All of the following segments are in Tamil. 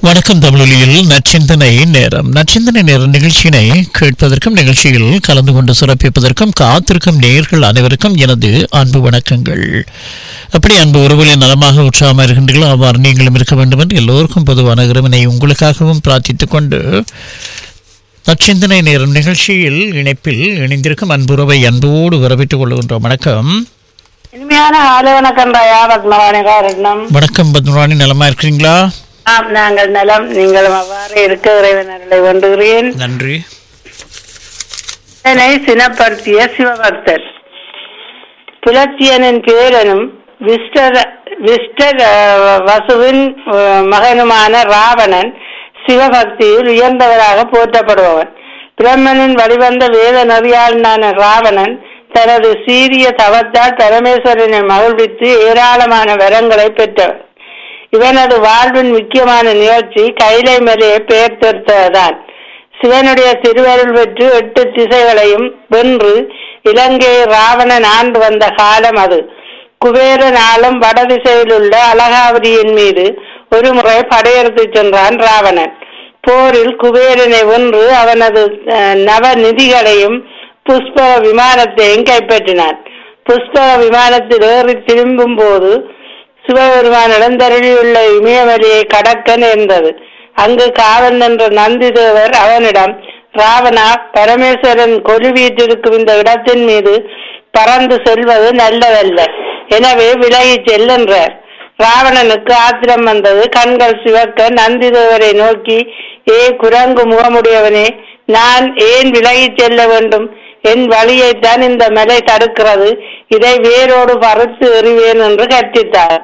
வணக்கம் தமிழொலியில் நச்சிந்தனை நேரம் நச்சிந்தனை நேர நிகழ்ச்சியினை கேட்பதற்கும் நிகழ்ச்சியில் கலந்து கொண்டு சிறப்பிப்பதற்கும் காத்திருக்கும் நேயர்கள் அனைவருக்கும் எனது அன்பு வணக்கங்கள் அப்படி அன்பு உறவுகளின் நலமாக உற்சாகமாக இருக்கின்றீர்களோ அவ்வாறு நீங்களும் இருக்க வேண்டும் என்று எல்லோருக்கும் பொதுவான இறைவனை உங்களுக்காகவும் பிரார்த்தித்துக் கொண்டு நச்சிந்தனை நேரம் நிகழ்ச்சியில் இணைப்பில் இணைந்திருக்கும் அன்புறவை அன்போடு வரவேற்றுக் கொள்கின்றோம் வணக்கம் இனிமையான ஆலய வணக்கம் ராயா பத்மவாணி காரணம் வணக்கம் பத்மராணி நலமா இருக்கிறீங்களா ஆம் நாங்கள் நலம் நீங்களும் அவ்வாறு இருக்க இறைவனர்களை வேண்டுகிறேன் நன்றி இதனை சினப்படுத்திய சிவபக்தர் புலத்தியனின் பேரனும் விஷ்டர் விஷ்டர் அஹ், வசுவின் அஹ், மகனுமான ராவணன் சிவபக்தியில் உயர்ந்தவராக போற்றப்படுபவன் பிரம்மனின் வழிவந்த வேத நெறியாளனான ராவணன் தனது சீரிய தவத்தால் பரமேஸ்வரனை மகிழ்வித்து ஏராளமான வரங்களை பெற்றவர் இவனது வாழ்வின் முக்கியமான நிகழ்ச்சி கைலை மலையை பெயர் திருத்ததான் சிவனுடைய திருவருள் பெற்று எட்டு திசைகளையும் வென்று இலங்கையை ராவணன் ஆண்டு வந்த காலம் அது குபேரன் ஆளும் வடதிசையில் உள்ள அழகாவதியின் மீது ஒரு முறை படையெடுத்துச் சென்றான் ராவணன் போரில் குபேரனை வென்று அவனது அஹ், நவநிதிகளையும் புஷ்பக விமானத்தையும் கைப்பற்றினான் புஷ்பக விமானத்தில் ஏறி திரும்பும் போது சிவபெருமான் இடந்தருளியுள்ள இமயமலையை கடக்க நேர்ந்தது அங்கு காவல் நின்ற நந்தி தேவர் அவனிடம் ராவணா பரமேஸ்வரன் கொலு வீட்டிருக்கும் இந்த இடத்தின் மீது பறந்து செல்வது நல்லதல்ல எனவே விலகி செல்லென்றார் ராவணனுக்கு ஆத்திரம் வந்தது கண்கள் சிவக்க நந்தி தேவரை நோக்கி ஏ குரங்கு முகமுடையவனே நான் ஏன் விலகி செல்ல வேண்டும் என் வழியைத்தான் இந்த மலை தடுக்கிறது இதை வேரோடு பறித்து எறிவேன் என்று கற்பித்தார்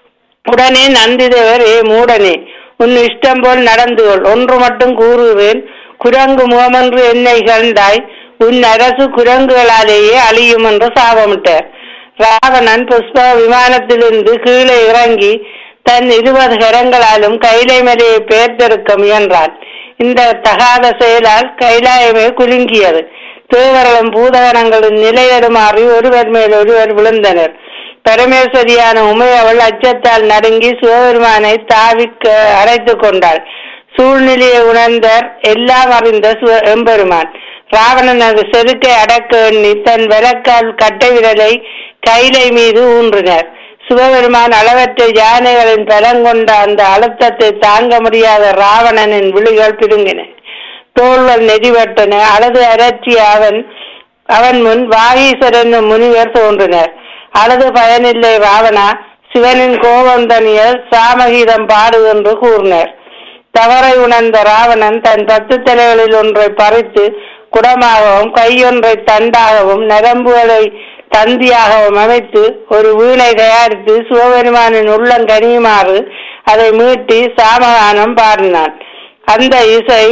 உடனே நந்திதேவர் ஏ மூடனே உன் இஷ்டம் போல் நடந்து கொள் ஒன்று மட்டும் கூறுவேன் குரங்கு முகமென்று என்னை கண்டாய் உன் அரசு குரங்குகளாலேயே அழியும் என்று சாபமிட்டார் ராவணன் புஷ்ப விமானத்திலிருந்து கீழே இறங்கி தன் இருபது கரங்களாலும் கைலை மலையை பெயர்த்தெடுக்க முயன்றான் இந்த தகாத செயலால் கைலாயமே குலுங்கியது தேவர்களும் பூதகணங்களும் நிலையடுமாறி ஒருவர் மேல் ஒருவர் விழுந்தனர் பரமேஸ்வரியான உமையவள் அச்சத்தால் நடுங்கி சிவபெருமானை தாவிக்க அரைத்துக் கொண்டாள் சூழ்நிலையை உணர்ந்தார் எல்லாம் அறிந்த சிவ எம்பெருமான் ராவணனது செருக்கை அடக்க எண்ணி தன் விளக்கால் கட்டை விரலை கைலை மீது ஊன்றினர் சிவபெருமான் அளவற்ற யானைகளின் பலங்கொண்ட அந்த அழுத்தத்தை தாங்க முடியாத ராவணனின் விழிகள் பிடுங்கின தோள்கள் நெறிவட்டன அழுது அரற்றிய அவன் அவன் முன் வாகீசரன் முனிவர் தோன்றினர் அழுது பயனில்லை ராவணா சிவனின் கோபம் தனிய சாமகீதம் பாடு என்று கூறினர் தவறை உணர்ந்த ராவணன் தன் பத்து தலைகளில் ஒன்றை பறித்து குடமாகவும் கையொன்றை தண்டாகவும் நரம்புகளை தந்தியாகவும் அமைத்து ஒரு வீணை தயாரித்து சிவபெருமானின் உள்ளம் கனியுமாறு அதை மீட்டி சாமகானம் பாடினான் அந்த இசை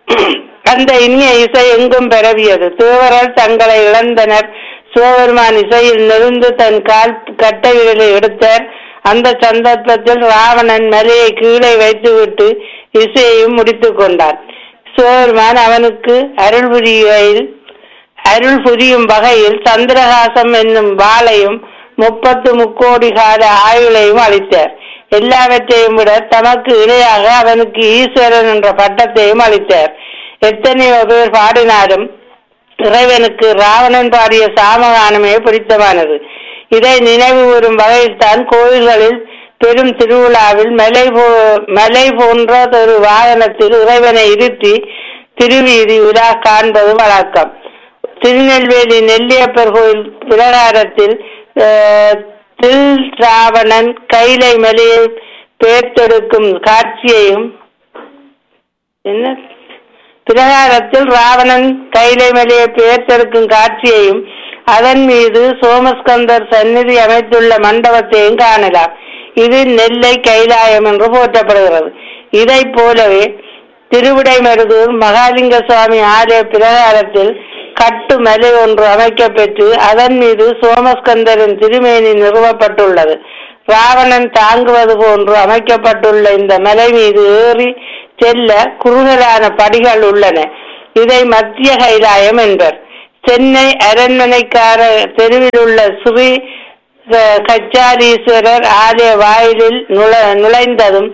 அந்த இனிய இசை எங்கும் பரவியது தேவர்கள் தங்களை இழந்தனர் சிவபெருமான் இசையில் நெருந்து தன் கால் கட்டை விரலை எடுத்தார் அந்த சந்தர்ப்பத்தில் ராவணன் மலையை கீழே வைத்துவிட்டு இசையையும் முடித்துக் கொண்டான் சிவபெருமான் அவனுக்கு அருள் புரிகையில் அருள் புரியும் வகையில் சந்திரகாசம் என்னும் வாளையும் முப்பத்து முக்கோடி கால ஆயுளையும் அளித்தார் எல்லாவற்றையும் விட தமக்கு இணையாக அவனுக்கு ஈஸ்வரன் என்ற பட்டத்தையும் அளித்தார் எத்தனையோ பேர் பாடினாலும் இறைவனுக்கு ராவணன் பாடிய சாமகானமே பிடித்தமானது இதை நினைவு கூறும் வகையில் தான் கோயில்களில் பெரும் திருவிழாவில் மலை போ மலை போன்ற ஒரு வாகனத்தில் இறைவனை இருத்தி திருவீதி உலா காண்பது வழக்கம் திருநெல்வேலி நெல்லியப்பர் கோயில் பிரகாரத்தில் அஹ், தில் ராவணன் கைலை மலையை பேர்த்தெடுக்கும் காட்சியையும் என்ன பிரகாரத்தில் ராவணன் கைலை மலையை பெயர்த்தெடுக்கும் காட்சியையும் அதன் மீது சோமஸ்கந்தர் சந்நிதி அமைத்துள்ள மண்டபத்தையும் காணலாம் இது நெல்லை கைலாயம் என்று போற்றப்படுகிறது இதை போலவே திருவிடைமருதூர் மகாலிங்க சுவாமி ஆலய பிரகாரத்தில் கட்டு மலை ஒன்று அமைக்கப்பெற்று அதன் மீது சோமஸ்கந்தரின் திருமேனி நிறுவப்பட்டுள்ளது ராவணன் தாங்குவது போன்று அமைக்கப்பட்டுள்ள இந்த மலை மீது ஏறி செல்ல குறுகலான படிகள் உள்ளன இதை மத்திய கைலாயம் என்பர் சென்னை அரண்மனைக்கார தெருவில் உள்ள ஸ்ரீ அஹ், கச்சாலீஸ்வரர் ஆலய வாயிலில் நுழ நுழைந்ததும்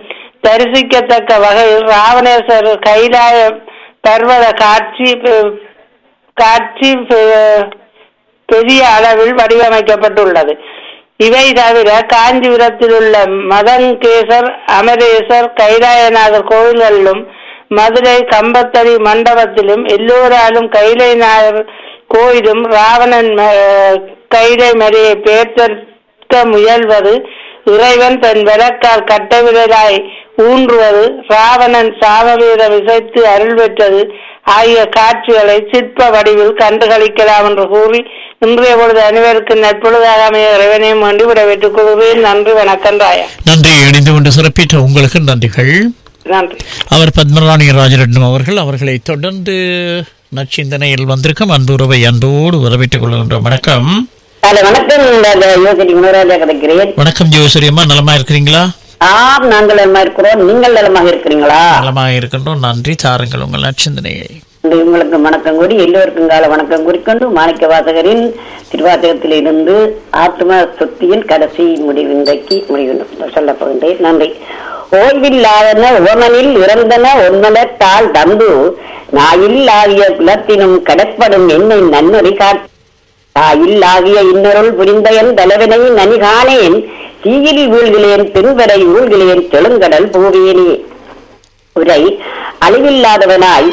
தரிசிக்கத்தக்க வகையில் ராவணேஸ்வர் கைலாய பர்வத காட்சி பெ- காட்சி பெ- பெரிய அளவில் வடிவமைக்கப்பட்டுள்ளது இவை தவிர காஞ்சிபுரத்தில் உள்ள மதங்கேசர் அமரேசர் கைலாயநாதர் கோயில்களிலும் மதுரை கம்பத்தடி மண்டபத்திலும் எல்லோராலும் கைலைநாதர் கோயிலும் ராவணன் ம- கைலை மலையை பேர்த்த முயல்வது இறைவன் தன் விளக்கால் கட்டவிரலாய் ஊன்றுவது ராவணன் சாமவேதம் இசைத்து அருள் பெற்றது ஆகிய காட்சிகளை சிற்ப வடிவில் கண்டுகளிக்கலாம் என்று கூறி இன்றைய பொழுது அனைவருக்கு நட்பொழுதாக அமைய இறைவனையும் வேண்டி விடைபெற்றுக் கொள்கிறேன் நன்றி வணக்கம் ராயா நன்றி இணைந்து கொண்டு சிறப்பித்த உங்களுக்கு நன்றிகள் நன்றி அவர் பத்மராணி ராஜரட்னம் அவர்கள் அவர்களை தொடர்ந்து நச்சிந்தனையில் வந்திருக்கும் அன்புறவை அன்போடு வரவேற்றுக் கொள்கின்றோம் வணக்கம் காலை வணக்கம் இந்த யோசனை குணராஜா கிடைக்கிறேன் வணக்கம் ஜோசரியம்மா நலமா இருக்கிறீங்களா ஆம் நாங்கள் நலமா இருக்கிறோம் நீங்கள் நலமாக இருக்கிறீங்களா நலமாக இருக்கின்றோம் நன்றி தாருங்கள் உங்கள் நச்சிந்தனையை இந்த உங்களுக்கு வணக்கம் கூறி எல்லோருக்கும் கால வணக்கம் குறிக்கொண்டு மாணிக்க வாசகரின் திருவாசகத்தில் இருந்து ஆத்ம சுத்தியின் கடைசி முடிவு இன்றைக்கு முடிவு சொல்லப் போகின்றேன் நன்றி ஓய்வில்லாதன உவமனில் இறந்தன ஒன்மலர் தாள் தந்து நாயில்லாகிய குலத்தினும் கடற்படும் என்னை நன்னொடி காட்டு தாயில் ஆகிய இன்னொருள் புரிந்தயன் தலைவனை நனி காணேன் தீயில் வீழ்கிலேன் தென்வரை ஊழ்கிலேன் தெலுங்கடல் பூவேனே உரை அழிவில்லாதவனாய்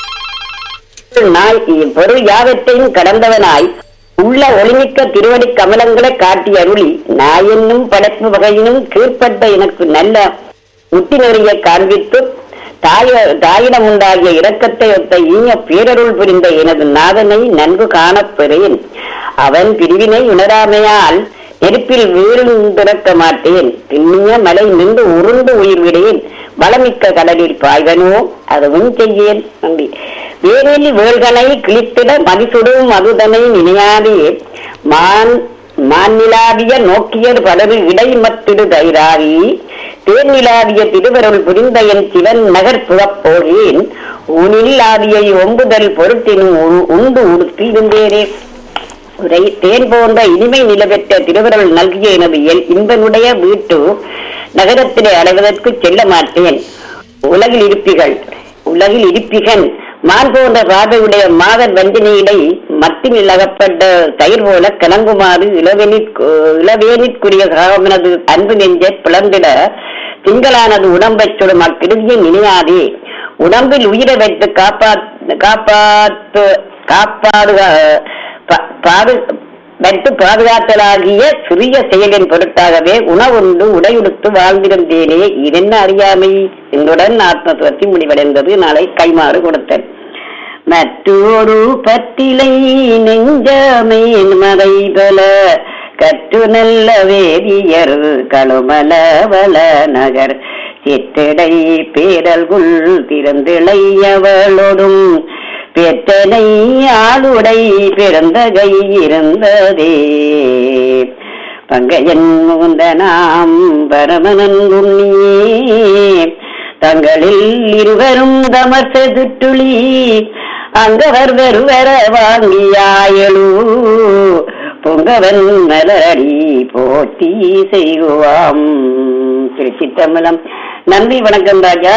நாய் பொருள் யாவற்றையும் கடந்தவனாய் உள்ள ஒளிமிக்க திருவடி கமலங்களை காட்டி அருளி நாயென்னும் படைப்பு வகையினும் கீழ்ப்பட்ட எனக்கு நல்ல முத்தி நெறிய காண்பித்து தாய தாயிடம் உண்டாகிய இரக்கத்தை ஒத்த இனிய பேரருள் புரிந்த எனது நாதனை நன்கு காணப் பெறேன் அவன் பிரிவினை உணராமையால் நெருப்பில் வீழ்ந்திறக்க மாட்டேன் திண்ணிய மலை நின்று உருண்டு உயிர் விடேன் வளமிக்க கடலில் பாய்வனோ அதுவும் செய்யேன் நன்றி வேரில் வேள்கனை கிழித்திட மதிசுடும் மதுதனை நினையாதே மான் மாநிலாவிய நோக்கியர் படரு இடைமத்திடு தைராவி தேர்நிலாவிய திருவருள் புரிந்த என் சிவன் நகர் புகப்போகேன் ஊனில் ஆவியை ஒம்புதல் பொருட்டினும் உ- உண்டு உடுத்தி இருந்தேனே உரை தேன் போன்ற இனிமை நிலவெற்ற திருவருள் நல்கிய எனது எல் இன்பனுடைய வீட்டு நகரத்திலே அடைவதற்கு செல்ல மாட்டேன் உலகில் இருப்பிகள் உலகில் இருப்பிகன் மான் போன்ற பார்வையுடைய மாதர் வஞ்சனையிடை மத்தினில் அகப்பட்ட தயிர் போல கலங்குமாறு இளவேனிற் இளவேனிற்குரிய காவனது அன்பு நெஞ்சை பிளந்திட திங்களானது உடம்பைச் சுடும் அக்கிருதியை நினையாதே உடம்பில் உயிரை வைத்து காப்பா காப்பாத்து காப்பாடு பா- பாது வைத்து பாதுகாத்தலாகிய சிறிய செயலின் பொருட்டாகவே உணவுண்டு உடையுடுத்து வாழ்ந்திருந்தேனே இதென்ன அறியாமை என்னுடன் ஆத்மத்துவத்தி முடிவடைந்தது நாளை கைமாறு கொடுத்தேன் மற்றொரு பத்திலை நெஞ்சமேன் மறைபல கற்று நல்ல வேதியர் கழுமல வள நகர் சிற்றடை பேரல்குள் திறந்திளையவளோடும் பெற்றனை ஆளுடை பிறந்த கை இருந்ததே பங்கையன் முகுந்தனாம் பரமனன் உண்ணியே தங்களில் இருவரும் தமர் செதுட்டுளி அங்கவர் வெறுவர வாங்கியாயலு பொங்கவன் மலரடி போட்டி செய்குவாம் திருச்சித்தம்பலம் நன்றி வணக்கம் ராஜா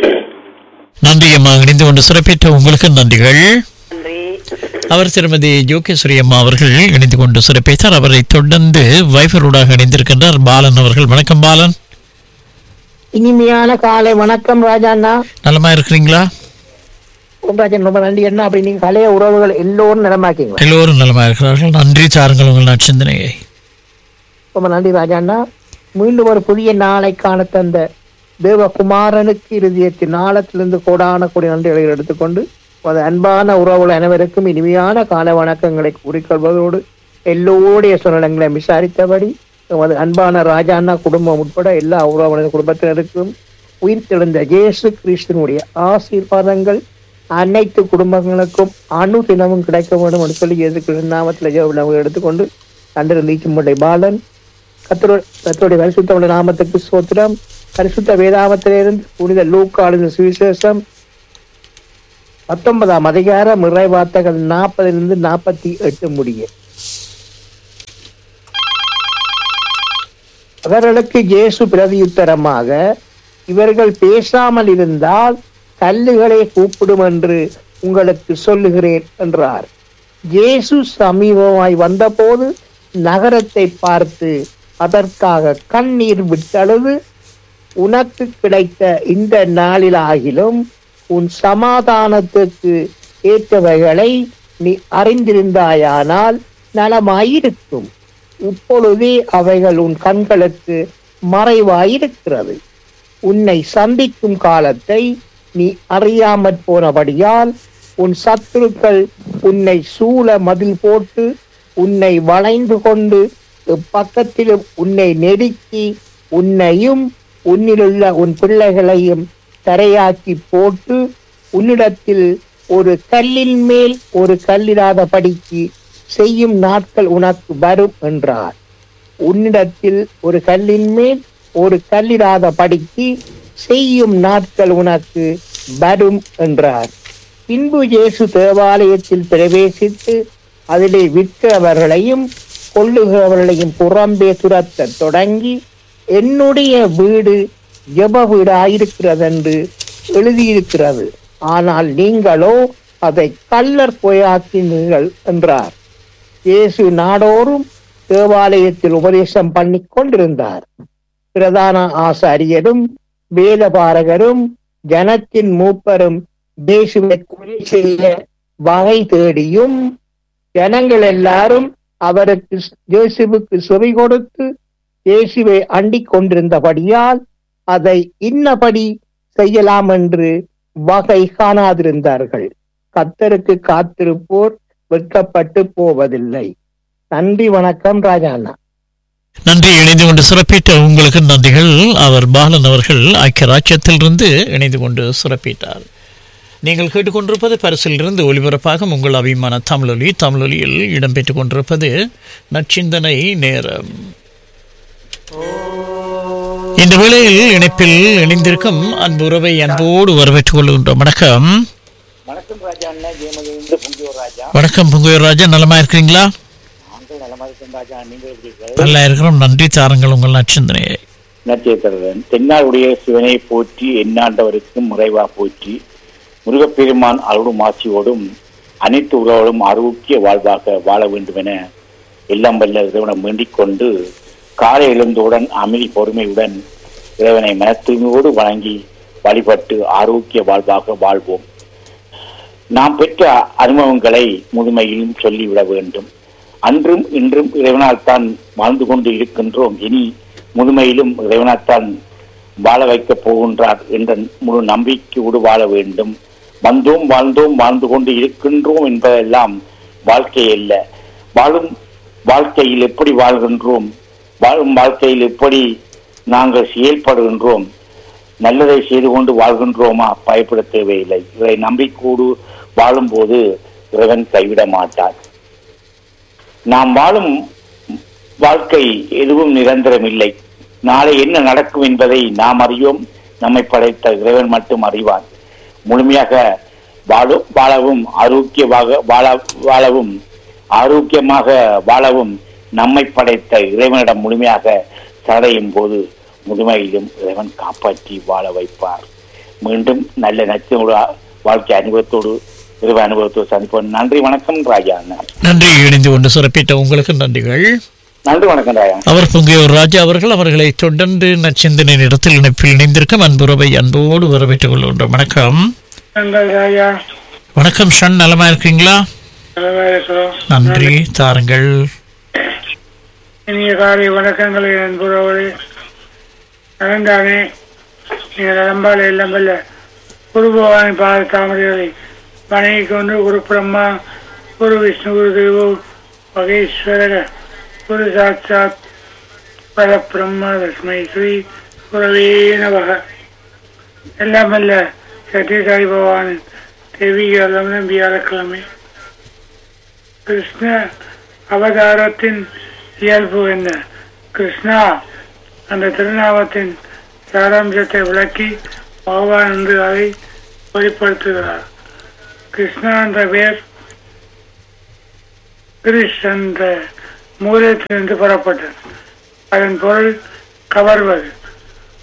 நன்றி அம்மா இணைந்து கொண்டு சிறப்பித்த உங்களுக்கு நன்றிகள் நன்றி அவர் திருமதி ஜோகேஸ்வரி அம்மா அவர்கள் இணைந்து கொண்டு சிறப்பித்தார் அவரை தொடர்ந்து வைஃபரோடாக இணைந்திருக்கின்றார் பாலன் அவர்கள் வணக்கம் பாலன் இனிமையான காலை வணக்கம் ராஜாண்ணா நலமா இருக்கிறீங்களா ராஜன் ரொம்ப நன்றி என்ன அப்படி நீங்க பழைய உறவுகள் எல்லோரும் நிலமாக்கீங்க எல்லோரும் நலமா இருக்கிறார்கள் நன்றி தாருங்கள் உங்கள் நற்சிந்தனையை ரொம்ப நன்றி ராஜாண்ணா மீண்டும் ஒரு புதிய நாளை காண தந்த தேவகுமாரனுக்கு இறுதியத்தின் நாளத்திலிருந்து கோடான கோடி நன்றிகளை எடுத்துக்கொண்டு அது அன்பான உறவுகள் அனைவருக்கும் இனிமையான கால வணக்கங்களை கூறிக்கொள்வதோடு எல்லோருடைய சூழ்நிலங்களை விசாரித்தபடி நமது அன்பான ராஜாண்ணா குடும்பம் உட்பட எல்லா உறவுகளது குடும்பத்தினருக்கும் உயிர் தெழுந்த இயேசு கிறிஸ்துவனுடைய ஆசீர்வாதங்கள் அனைத்து குடும்பங்களுக்கும் அணு தினமும் கிடைக்க வேண்டும் என்று சொல்லி இயேசு கிறிஸ்து நாமத்தில் ஜெபம் எடுத்துக்கொண்டு கண்டிருந்த நீச்சும்பட்டை பாலன் கத்தரோ கத்தருடைய பரிசுத்தமுடைய நாமத்துக்கு சோத்திரம் பரிசுத்த வேதாமத்திலிருந்து புனித லூக்காளின் சுவிசேஷம் பத்தொன்பதாம் அதிகாரம் இறை வார்த்தைகள் நாற்பதிலிருந்து நாற்பத்தி எட்டு முடிய அவர்களுக்கு இயேசு பிரதியுத்தரமாக இவர்கள் பேசாமல் இருந்தால் கல்லுகளை கூப்பிடும் என்று உங்களுக்கு சொல்லுகிறேன் என்றார் இயேசு சமீபமாய் வந்தபோது நகரத்தை பார்த்து அதற்காக கண்ணீர் விட்டழுது உனக்கு கிடைத்த இந்த நாளிலாகிலும் உன் சமாதானத்துக்கு ஏற்றவைகளை நீ அறிந்திருந்தாயானால் நலமாயிருக்கும் இப்பொழுதே அவைகள் உன் கண்களுக்கு மறைவாயிருக்கிறது உன்னை சந்திக்கும் காலத்தை நீ அறியாமற் போனபடியால் உன் சத்துருக்கள் உன்னை சூழ மதில் போட்டு உன்னை வளைந்து கொண்டு பக்கத்திலும் உன்னை நெருக்கி உன்னையும் உன்னிலுள்ள உன் பிள்ளைகளையும் தரையாக்கி போட்டு உன்னிடத்தில் ஒரு கல்லின் மேல் ஒரு கல்லிடாத படிக்கு செய்யும் நாட்கள் உனக்கு வரும் என்றார் உன்னிடத்தில் ஒரு கல்லின் மேல் ஒரு கல்லிடாத படிக்கு செய்யும் நாட்கள் உனக்கு வரும் என்றார் பின்பு இயேசு தேவாலயத்தில் பிரவேசித்து அதிலே விற்கிறவர்களையும் கொள்ளுகிறவர்களையும் புறம்பே துரத்த தொடங்கி என்னுடைய வீடு ஜெப வீடாயிருக்கிறதென்று எழுதியிருக்கிறது ஆனால் நீங்களோ அதை கள்ளர் பொய்யாக்கினீர்கள் என்றார் இயேசு நாடோறும் தேவாலயத்தில் உபதேசம் பண்ணிக் கொண்டிருந்தார் பிரதான ஆசாரியரும் வேதபாரகரும் ஜனத்தின் மூப்பரும் இயேசுவை கொலை செய்ய வகை தேடியும் ஜனங்கள் எல்லாரும் அவருக்கு இயேசுவுக்கு செவி கொடுத்து இயேசுவை அண்டிக் கொண்டிருந்தபடியால் அதை இன்னபடி செய்யலாம் என்று வகை காணாதிருந்தார்கள் கத்தருக்கு காத்திருப்போர் வெட்கப்பட்டு போவதில்லை நன்றி வணக்கம் ராஜாண்ணா நன்றி இணைந்து கொண்டு சிறப்பித்த உங்களுக்கு நன்றிகள் அவர் பாலன் அவர்கள் ஐக்கிய ராஜ்யத்திலிருந்து இணைந்து கொண்டு சிறப்பித்தார் நீங்கள் கேட்டுக்கொண்டிருப்பது பரிசிலிருந்து ஒளிபரப்பாக உங்கள் அபிமான தமிழொலி தமிழொலியில் இடம்பெற்றுக் கொண்டிருப்பது நச்சிந்தனை நேரம் இந்த வேளையில் இணைப்பில் இணைந்திருக்கும் அன்பு உறவை அன்போடு வரவேற்றுக் கொள்கின்றோம் வணக்கம் வணக்கம் ராஜா அண்ணன் ஜெயமதிலிருந்து பொங்கியூர் ராஜா வணக்கம் புங்குயர் ராஜா நலமா இருக்கிறீங்களா நாங்கள் நலமா இருக்கோம் ராஜா நீங்கள் எப்படி இருக்கிறீர்கள்? நல்லா இருக்கிறோம் நன்றி தாருங்கள் உங்கள் நச்சிந்தனையை நச்சேத்திரன் தென்னாடுடைய சிவனை போற்றி எண்ணாண்டவருக்கும் முறைவா போற்றி முருகப்பெருமான் அருளும் ஆட்சியோடும் அனைத்து உறவோடும் ஆரோக்கிய வாழ்வாக வாழ வேண்டும் என எல்லாம் வல்ல இறைவனம் வேண்டிக் கொண்டு காலை எழுந்தவுடன் அமைதி பொறுமையுடன் இறைவனை மனத்தூய்மையோடு வணங்கி வழிபட்டு ஆரோக்கிய வாழ்வாக வாழ்வோம் நாம் பெற்ற அனுபவங்களை முதுமையிலும் சொல்லிவிட வேண்டும் அன்றும் இன்றும் இறைவனால் தான் வாழ்ந்து கொண்டு இருக்கின்றோம் இனி முதுமையிலும் இறைவனால் தான் வாழ வைக்கப் போகின்றார் என்ற முழு நம்பிக்கையோடு வாழ வேண்டும் வந்தோம் வாழ்ந்தோம் வாழ்ந்து கொண்டு இருக்கின்றோம் என்பதெல்லாம் வாழ்க்கை அல்ல வாழும் வாழ்க்கையில் எப்படி வாழ்கின்றோம் வாழும் வாழ்க்கையில் எப்படி நாங்கள் செயல்படுகின்றோம் நல்லதை செய்து கொண்டு வாழ்கின்றோமா பயப்பட தேவையில்லை இதை நம்பிக்கையோடு வாழும்போது இறைவன் கைவிட மாட்டார் நாம் வாழும் வாழ்க்கை எதுவும் நிரந்தரம் இல்லை நாளை என்ன நடக்கும் என்பதை நாம் அறியோம் நம்மை படைத்த இறைவன் மட்டும் அறிவார் முழுமையாக வாழும் வாழவும் ஆரோக்கியமாக வாழ வாழவும் ஆரோக்கியமாக வாழவும் நம்மை படைத்த இறைவனிடம் முழுமையாக சடையும் போது முதுமையிலும் இறைவன் காப்பாற்றி வாழ வைப்பார் மீண்டும் நல்ல நச்சோடு வாழ்க்கை அனுபவத்தோடு இறைவ அனுபவத்தோடு சந்திப்போம் நன்றி வணக்கம் ராஜா அண்ணா நன்றி இணைந்து கொண்டு சிறப்பித்த உங்களுக்கு நன்றிகள் நன்றி வணக்கம் ராஜா அவர் பொங்கியோர் ராஜா அவர்கள் அவர்களை தொடர்ந்து நச்சிந்தனை இடத்தில் இணைப்பில் இணைந்திருக்கும் அன்புறவை அன்போடு வரவேற்றுக் கொள்கின்றோம் வணக்கம் எங்கள் ராஜா வணக்கம் ஷன் நலமா இருக்கீங்களா நலமா இருக்கிறோம் நன்றி தாருங்கள் இனிய காலை வணக்கங்களை அன்புறவர்களே நலந்தானே நீங்கள் நலம்பால எல்லாம் வல்ல குரு பகவான் பாத தாமரைகளை வணங்கி கொண்டு குரு பிரம்மா குரு விஷ்ணு குரு தேவோ மகேஸ்வரக குரு சாட்சாத் பர பிரம்மா தஸ்மை ஸ்ரீ குரவே நவக எல்லாம் வல்ல சத்யசாய் பகவான் தெய்வீக நம்பி வியாழக்கிழமை கிருஷ்ண அவதாரத்தின் இயல்பு என்ன கிருஷ்ணா அந்த திருநாமத்தின் சாராம்சத்தை விளக்கி பகவான் என்று அதை வெளிப்படுத்துகிறார் கிருஷ்ணா என்ற பெயர் கிரிஷ் என்ற மூலத்திலிருந்து பெறப்பட்டது அதன் பொருள் கவர்வது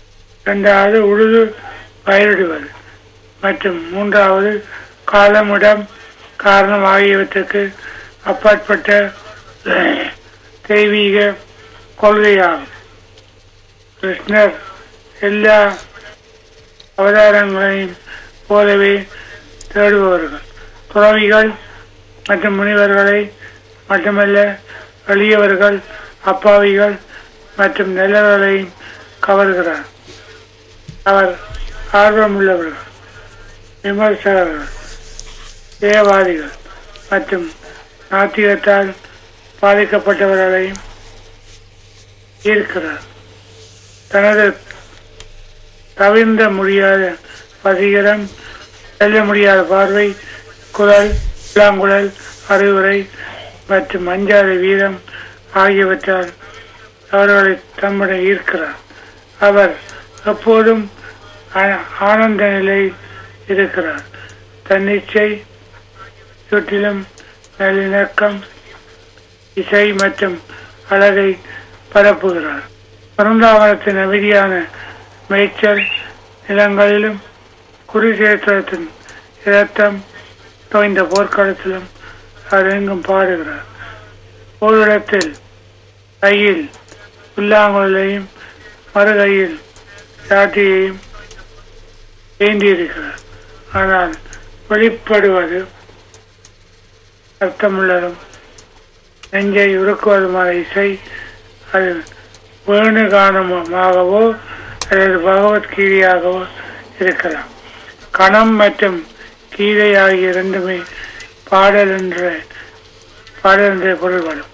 இரண்டாவது உழுது பயிரிடுவது மற்றும் மூன்றாவது காலமிடம் காரணம் ஆகியவற்றுக்கு அப்பாற்பட்ட தெய்வீக கொள்கையாகும் கிருஷ்ணர் எல்லா அவதாரங்களையும் போலவே தேடுபவர்கள் துறவிகள் மற்றும் முனிவர்களை மட்டுமல்ல எளியவர்கள் அப்பாவிகள் மற்றும் நல்லவர்களையும் கவர்கிறார் அவர் ஆர்வமுள்ளவர்கள் விமர்சகர்கள் தேவாதிகள் மற்றும் நாத்திகத்தால் பாதிக்கப்பட்டவர்களையும் ஈர்க்கிறார் தனது தவிர்ந்த முடியாத வசீகரம் செல்ல முடியாத பார்வை குரல் இளாங்குழல் அறிவுரை மற்றும் அஞ்சாத வீரம் ஆகியவற்றால் அவர்களை தம்முடன் ஈர்க்கிறார் அவர் எப்போதும் ஆ- ஆனந்த நிலையில் இருக்கிறார் தன்னிச்சை சுற்றிலும் நல்லிணக்கம் இசை மற்றும் அழகை பரப்புகிறார் பிறந்தாவனத்தின் அமைதியான மேய்ச்சல் நிலங்களிலும் குருசேத்திரத்தின் இரத்தம் தோய்ந்த போர்க்களத்திலும் அவர் எங்கும் பாடுகிறார் ஓரிடத்தில் கையில் புல்லாங்குழலையும் மறுகையில் சாட்டியையும் ஏந்தியிருக்கிறார் ஆனால் வெளிப்படுவது அர்த்தமுள்ளதும் நெஞ்சை உருக்குவதுமான இசை அது வேணுகானமாகவோ அல்லது பகவத்கீதையாகவோ இருக்கலாம் கணம் மற்றும் கீதை ஆகிய இரண்டுமே பாடல் என்ற பாடல் என்ற பொருள்படும்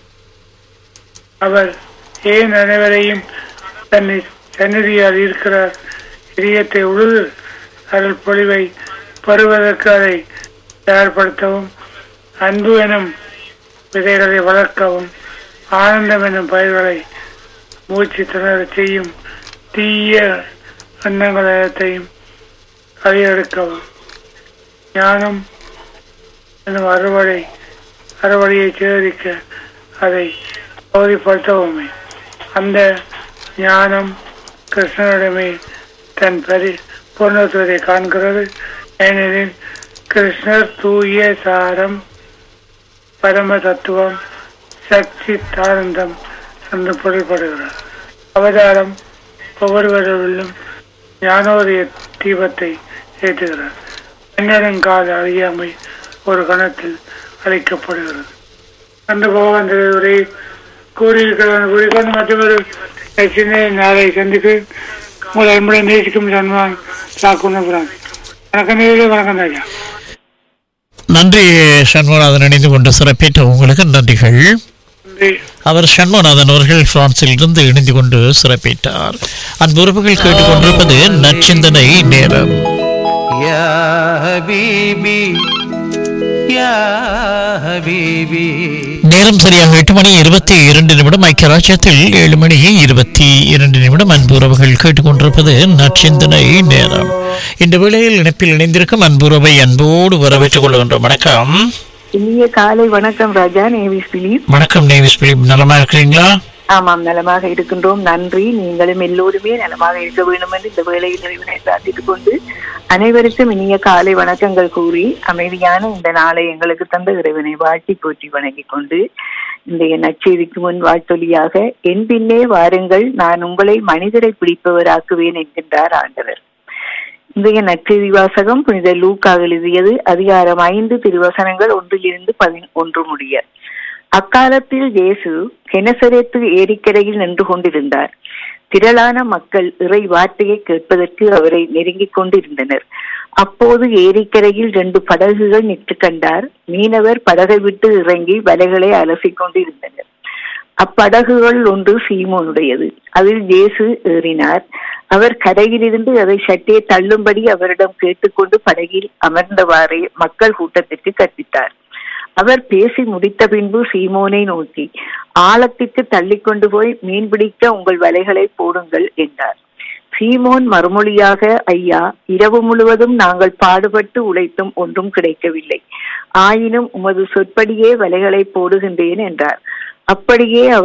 அவர் ஏன் அனைவரையும் தன்னை சந்நிதியால் இருக்கிறார் இதயத்தை உழுது அருள் பொழிவை பெறுவதற்கு அதை தயார்படுத்தவும் அன்பு எனும் விதைகளை வளர்க்கவும் ஆனந்தம் எனும் பயிர்களை மூச்சு திணறச் செய்யும் தீய எண்ணங்கள் அனைத்தையும் கதையெடுக்கவும் ஞானம் எனும் அறுவடை அறுவடையை சேகரிக்க அதை பகுதிப்படுத்தவுமே அந்த ஞானம் கிருஷ்ணனிடமே தன் பரி பூர்ணத்துவத்தை காண்கிறது ஏனெனில் கிருஷ்ணர் தூய சாரம் பரம தத்துவம் சக்தி தானந்தம் என்று பொருள்படுகிறார் அவதாரம் ஒவ்வொருவரிலும் ஞானோதய தீபத்தை ஏற்றுகிறார் பெண்ணருங்கால அறியாமை ஒரு கணத்தில் அழைக்கப்படுகிறது அந்த பகவான் உரை கூறியிருக்கிறார் கூறிக்கொண்டு மற்றொரு சின்ன நாளை சந்திக்கு உங்கள் அன்புடன் நேசிக்கும் சன்மான் சாக்குனபுரம் வணக்கம் நேரிலே வணக்கம் ராஜா நன்றி சண்முகநாதன் இணைந்து கொண்டு சிறப்பித்த உங்களுக்கு நன்றிகள் நன்றி அவர் சண்முகநாதன் அவர்கள் பிரான்சில் இருந்து இணைந்து கொண்டு சிறப்பித்தார் அன்பு உறவுகள் கேட்டுக்கொண்டிருப்பது நற்சிந்தனை நேரம் يا حبيبي يا حبيبي நேரம் சரியாக எட்டு மணி இருபத்தி இரண்டு நிமிடம் ஐக்கிய ராஜ்யத்தில் ஏழு மணி இருபத்தி இரண்டு நிமிடம் அன்பு உறவுகள் கேட்டுக்கொண்டிருப்பது நற்சிந்தனை நேரம் இந்த வேளையில் இணைப்பில் இணைந்திருக்கும் அன்பு உறவை அன்போடு வரவேற்றுக் கொள்கின்றோம் வணக்கம் இனிய காலை வணக்கம் ராஜா நேவிஸ் பிலிப் வணக்கம் நேவிஸ் பிலிப் நலமா இருக்கிறீங்களா ஆமாம் நலமாக இருக்கின்றோம் நன்றி நீங்களும் எல்லோருமே நலமாக இருக்க வேண்டும் என்று இந்த வேளையில் இறைவனை பிரார்த்தித்துக் கொண்டு அனைவருக்கும் இனிய காலை வணக்கங்கள் கூறி அமைதியான இந்த நாளை எங்களுக்கு தந்த இறைவனை வாழ்த்தி போற்றி வணங்கிக் கொண்டு இன்றைய நற்செய்திக்கு முன் வாழ்த்தொலியாக என் பின்னே வாருங்கள் நான் உங்களை மனிதரை பிடிப்பவராக்குவேன் என்கின்றார் ஆண்டவர் இன்றைய நற்செய்தி வாசகம் புனித லூக்கா எழுதியது அதிகாரம் ஐந்து திருவசனங்கள் ஒன்றிலிருந்து பதின் ஒன்று முடிய அக்காலத்தில் இயேசு கெனசரேத்து ஏரிக்கரையில் நின்று கொண்டிருந்தார் திரளான மக்கள் இறை வார்த்தையை கேட்பதற்கு அவரை நெருங்கிக் கொண்டிருந்தனர் அப்போது ஏரிக்கரையில் ரெண்டு படகுகள் நிற்று கண்டார் மீனவர் படகை விட்டு இறங்கி வலைகளை அலசிக் கொண்டிருந்தனர் அப்படகுகள் ஒன்று சீமோனுடையது அதில் இயேசு ஏறினார் அவர் கரையிலிருந்து அதை சற்றே தள்ளும்படி அவரிடம் கேட்டுக்கொண்டு படகில் அமர்ந்தவாறே மக்கள் கூட்டத்திற்கு கற்பித்தார் அவர் பேசி முடித்த பின்பு சீமோனை நோக்கி ஆழத்திற்கு தள்ளிக்கொண்டு போய் மீன் பிடிக்க உங்கள் வலைகளை போடுங்கள் என்றார் சீமோன் மறுமொழியாக ஐயா இரவு முழுவதும் நாங்கள் பாடுபட்டு உழைத்தும் ஒன்றும் கிடைக்கவில்லை ஆயினும் உமது சொற்படியே வலைகளை போடுகின்றேன் என்றார் அப்படியே அவர்